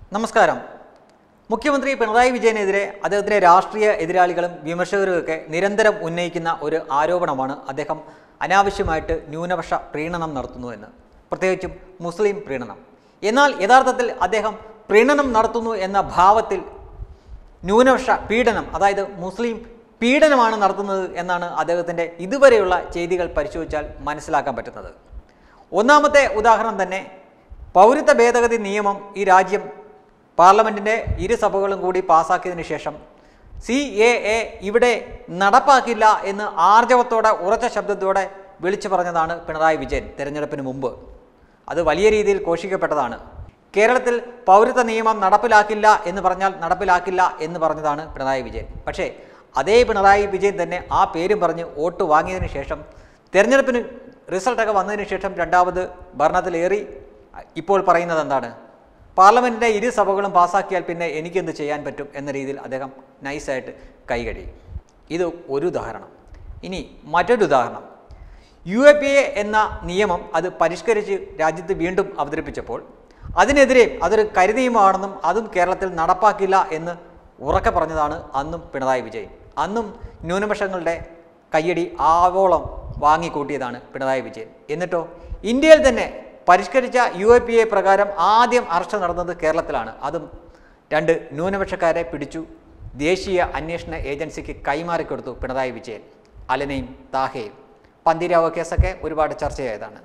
നമസ്കാരം മുഖ്യമന്ത്രി പിണറായി വിജയനെതിരെ അദ്ദേഹത്തിൻ്റെ രാഷ്ട്രീയ എതിരാളികളും വിമർശകരുമൊക്കെ നിരന്തരം ഉന്നയിക്കുന്ന ഒരു ആരോപണമാണ് അദ്ദേഹം അനാവശ്യമായിട്ട് ന്യൂനപക്ഷ പ്രീണനം നടത്തുന്നു എന്ന് പ്രത്യേകിച്ചും മുസ്ലിം പ്രീണനം എന്നാൽ യഥാർത്ഥത്തിൽ അദ്ദേഹം പ്രീണനം നടത്തുന്നു എന്ന ഭാവത്തിൽ ന്യൂനപക്ഷ പീഡനം അതായത് മുസ്ലിം പീഡനമാണ് നടത്തുന്നത് എന്നാണ് അദ്ദേഹത്തിൻ്റെ ഇതുവരെയുള്ള ചെയ്തികൾ പരിശോധിച്ചാൽ മനസ്സിലാക്കാൻ പറ്റുന്നത് ഒന്നാമത്തെ ഉദാഹരണം തന്നെ പൗരത്വ ഭേദഗതി നിയമം ഈ രാജ്യം പാർലമെൻറ്റിൻ്റെ ഇരു സഭകളും കൂടി പാസ്സാക്കിയതിനു ശേഷം സി എ എ ഇവിടെ നടപ്പാക്കില്ല എന്ന് ആർജവത്തോടെ ഉറച്ച ശബ്ദത്തോടെ വിളിച്ചു പറഞ്ഞതാണ് പിണറായി വിജയൻ തെരഞ്ഞെടുപ്പിന് മുമ്പ് അത് വലിയ രീതിയിൽ ഘോഷിക്കപ്പെട്ടതാണ് കേരളത്തിൽ പൗരത്വ നിയമം നടപ്പിലാക്കില്ല എന്ന് പറഞ്ഞാൽ നടപ്പിലാക്കില്ല എന്ന് പറഞ്ഞതാണ് പിണറായി വിജയൻ പക്ഷേ അതേ പിണറായി വിജയൻ തന്നെ ആ പേരും പറഞ്ഞ് വോട്ട് വാങ്ങിയതിന് ശേഷം തെരഞ്ഞെടുപ്പിന് റിസൾട്ടൊക്കെ വന്നതിന് ശേഷം രണ്ടാമത് ഭരണത്തിലേറി ഇപ്പോൾ പറയുന്നത് എന്താണ് പാർലമെൻറ്റിൻ്റെ ഇരു സഭകളും പാസ്സാക്കിയാൽ പിന്നെ എനിക്കെന്ത് ചെയ്യാൻ പറ്റും എന്ന രീതിയിൽ അദ്ദേഹം നൈസായിട്ട് കൈകഴിയും ഇത് ഒരു ഉദാഹരണം ഇനി മറ്റൊരു ഉദാഹരണം യു എ പി എ എന്ന നിയമം അത് പരിഷ്കരിച്ച് രാജ്യത്ത് വീണ്ടും അവതരിപ്പിച്ചപ്പോൾ അതിനെതിരെ അതൊരു കരിനിയമമാണെന്നും അതും കേരളത്തിൽ നടപ്പാക്കില്ല എന്ന് ഉറക്കെ പറഞ്ഞതാണ് അന്നും പിണറായി വിജയൻ അന്നും ന്യൂനപക്ഷങ്ങളുടെ കയ്യടി ആവോളം വാങ്ങിക്കൂട്ടിയതാണ് പിണറായി വിജയൻ എന്നിട്ടോ ഇന്ത്യയിൽ തന്നെ പരിഷ്കരിച്ച യു എ പി എ പ്രകാരം ആദ്യം അറസ്റ്റ് നടന്നത് കേരളത്തിലാണ് അതും രണ്ട് ന്യൂനപക്ഷക്കാരെ പിടിച്ചു ദേശീയ അന്വേഷണ ഏജൻസിക്ക് കൈമാറിക്കൊടുത്തു പിണറായി വിജയൻ അലനയും താഹയും പന്തിരാവോ കേസൊക്കെ ഒരുപാട് ചർച്ചയായതാണ്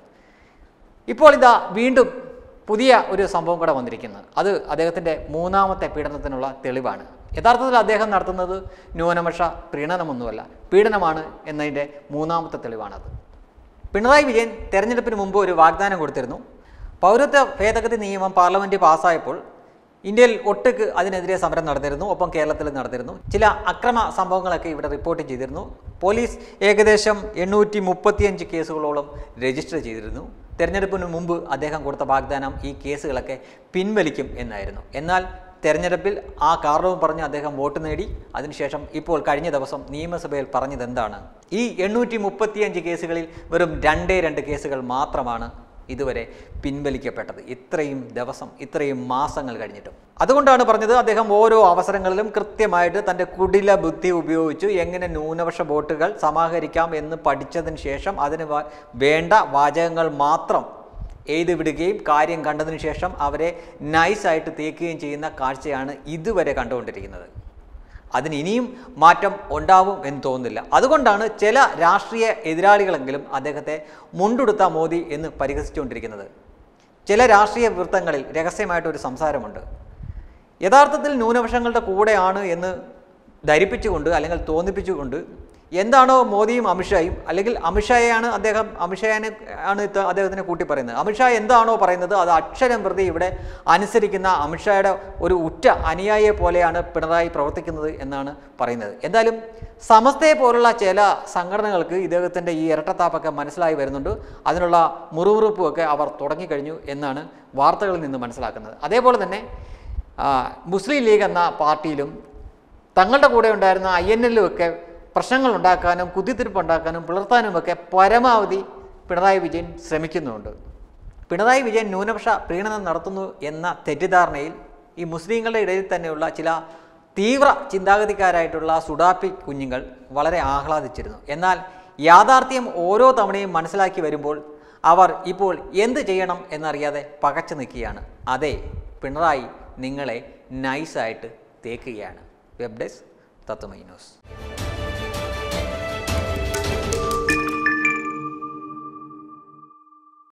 ഇപ്പോൾ ഇതാ വീണ്ടും പുതിയ ഒരു സംഭവം കൂടെ വന്നിരിക്കുന്നത് അത് അദ്ദേഹത്തിൻ്റെ മൂന്നാമത്തെ പീഡനത്തിനുള്ള തെളിവാണ് യഥാർത്ഥത്തിൽ അദ്ദേഹം നടത്തുന്നത് ന്യൂനപക്ഷ പ്രീണനമൊന്നുമല്ല പീഡനമാണ് എന്നതിൻ്റെ മൂന്നാമത്തെ തെളിവാണത് പിണറായി വിജയൻ തെരഞ്ഞെടുപ്പിന് മുമ്പ് ഒരു വാഗ്ദാനം കൊടുത്തിരുന്നു പൗരത്വ ഭേദഗതി നിയമം പാർലമെൻറ്റ് പാസ്സായപ്പോൾ ഇന്ത്യയിൽ ഒട്ടുക്ക് അതിനെതിരെ സമരം നടന്നിരുന്നു ഒപ്പം കേരളത്തിൽ നടന്നിരുന്നു ചില അക്രമ സംഭവങ്ങളൊക്കെ ഇവിടെ റിപ്പോർട്ട് ചെയ്തിരുന്നു പോലീസ് ഏകദേശം എണ്ണൂറ്റി മുപ്പത്തിയഞ്ച് കേസുകളോളം രജിസ്റ്റർ ചെയ്തിരുന്നു തെരഞ്ഞെടുപ്പിന് മുമ്പ് അദ്ദേഹം കൊടുത്ത വാഗ്ദാനം ഈ കേസുകളൊക്കെ പിൻവലിക്കും എന്നായിരുന്നു എന്നാൽ തെരഞ്ഞെടുപ്പിൽ ആ കാരണവും പറഞ്ഞ് അദ്ദേഹം വോട്ട് നേടി അതിനുശേഷം ഇപ്പോൾ കഴിഞ്ഞ ദിവസം നിയമസഭയിൽ പറഞ്ഞത് എന്താണ് ഈ എണ്ണൂറ്റി മുപ്പത്തിയഞ്ച് കേസുകളിൽ വെറും രണ്ടേ രണ്ട് കേസുകൾ മാത്രമാണ് ഇതുവരെ പിൻവലിക്കപ്പെട്ടത് ഇത്രയും ദിവസം ഇത്രയും മാസങ്ങൾ കഴിഞ്ഞിട്ടും അതുകൊണ്ടാണ് പറഞ്ഞത് അദ്ദേഹം ഓരോ അവസരങ്ങളിലും കൃത്യമായിട്ട് തൻ്റെ കുടില ബുദ്ധി ഉപയോഗിച്ച് എങ്ങനെ ന്യൂനപക്ഷ വോട്ടുകൾ സമാഹരിക്കാം എന്ന് പഠിച്ചതിന് ശേഷം അതിന് വ- വേണ്ട വാചകങ്ങൾ മാത്രം എഴുതി വിടുകയും കാര്യം കണ്ടതിന് ശേഷം അവരെ നൈസായിട്ട് തേക്കുകയും ചെയ്യുന്ന കാഴ്ചയാണ് ഇതുവരെ കണ്ടുകൊണ്ടിരിക്കുന്നത് അതിന് ഇനിയും മാറ്റം ഉണ്ടാവും എന്ന് തോന്നുന്നില്ല അതുകൊണ്ടാണ് ചില രാഷ്ട്രീയ എതിരാളികളെങ്കിലും അദ്ദേഹത്തെ മുണ്ടുടുത്ത മോദി എന്ന് പരിഹസിച്ചുകൊണ്ടിരിക്കുന്നത് ചില രാഷ്ട്രീയ വൃത്തങ്ങളിൽ രഹസ്യമായിട്ടൊരു സംസാരമുണ്ട് യഥാർത്ഥത്തിൽ ന്യൂനപക്ഷങ്ങളുടെ കൂടെയാണ് എന്ന് ധരിപ്പിച്ചുകൊണ്ട് അല്ലെങ്കിൽ തോന്നിപ്പിച്ചുകൊണ്ട് എന്താണോ മോദിയും അമിത്ഷായും അല്ലെങ്കിൽ അമിത്ഷായെയാണ് അദ്ദേഹം അമിത്ഷാനെ ആണ് ഇത് അദ്ദേഹത്തിനെ കൂട്ടി പറയുന്നത് അമിത്ഷാ എന്താണോ പറയുന്നത് അത് അക്ഷരം പ്രതി ഇവിടെ അനുസരിക്കുന്ന അമിത്ഷായുടെ ഒരു ഉറ്റ അനുയായിയെ പോലെയാണ് പിണറായി പ്രവർത്തിക്കുന്നത് എന്നാണ് പറയുന്നത് എന്തായാലും സമസ്തയെ പോലുള്ള ചില സംഘടനകൾക്ക് ഇദ്ദേഹത്തിൻ്റെ ഈ ഇരട്ടത്താപ്പൊക്കെ മനസ്സിലായി വരുന്നുണ്ട് അതിനുള്ള മുറുമുറുപ്പുമൊക്കെ അവർ തുടങ്ങിക്കഴിഞ്ഞു എന്നാണ് വാർത്തകളിൽ നിന്ന് മനസ്സിലാക്കുന്നത് അതേപോലെ തന്നെ ആ, മുസ്ലിം ലീഗ് എന്ന പാർട്ടിയിലും തങ്ങളുടെ കൂടെ ഉണ്ടായിരുന്ന ഐ എൻ എല്ലും ഒക്കെ പ്രശ്നങ്ങൾ ഉണ്ടാക്കാനും കുത്തിത്തിരിപ്പ് ഉണ്ടാക്കാനും പിളർത്താനുമൊക്കെ പരമാവധി പിണറായി വിജയൻ ശ്രമിക്കുന്നുണ്ട് പിണറായി വിജയൻ ന്യൂനപക്ഷ പ്രീണനം നടത്തുന്നു എന്ന തെറ്റിദ്ധാരണയിൽ ഈ മുസ്ലിങ്ങളുടെ ഇടയിൽ തന്നെയുള്ള ചില തീവ്ര ചിന്താഗതിക്കാരായിട്ടുള്ള സുഡാപ്പി കുഞ്ഞുങ്ങൾ വളരെ ആഹ്ലാദിച്ചിരുന്നു എന്നാൽ യാഥാർത്ഥ്യം ഓരോ തവണയും മനസ്സിലാക്കി വരുമ്പോൾ അവർ ഇപ്പോൾ എന്ത് ചെയ്യണം എന്നറിയാതെ പകച്ചു നിൽക്കുകയാണ് അതെ പിണറായി നിങ്ങളെ നൈസായിട്ട് തേക്കുകയാണ് വെബ് ഡെസ്ക് തത്വമൈ ന്യൂസ്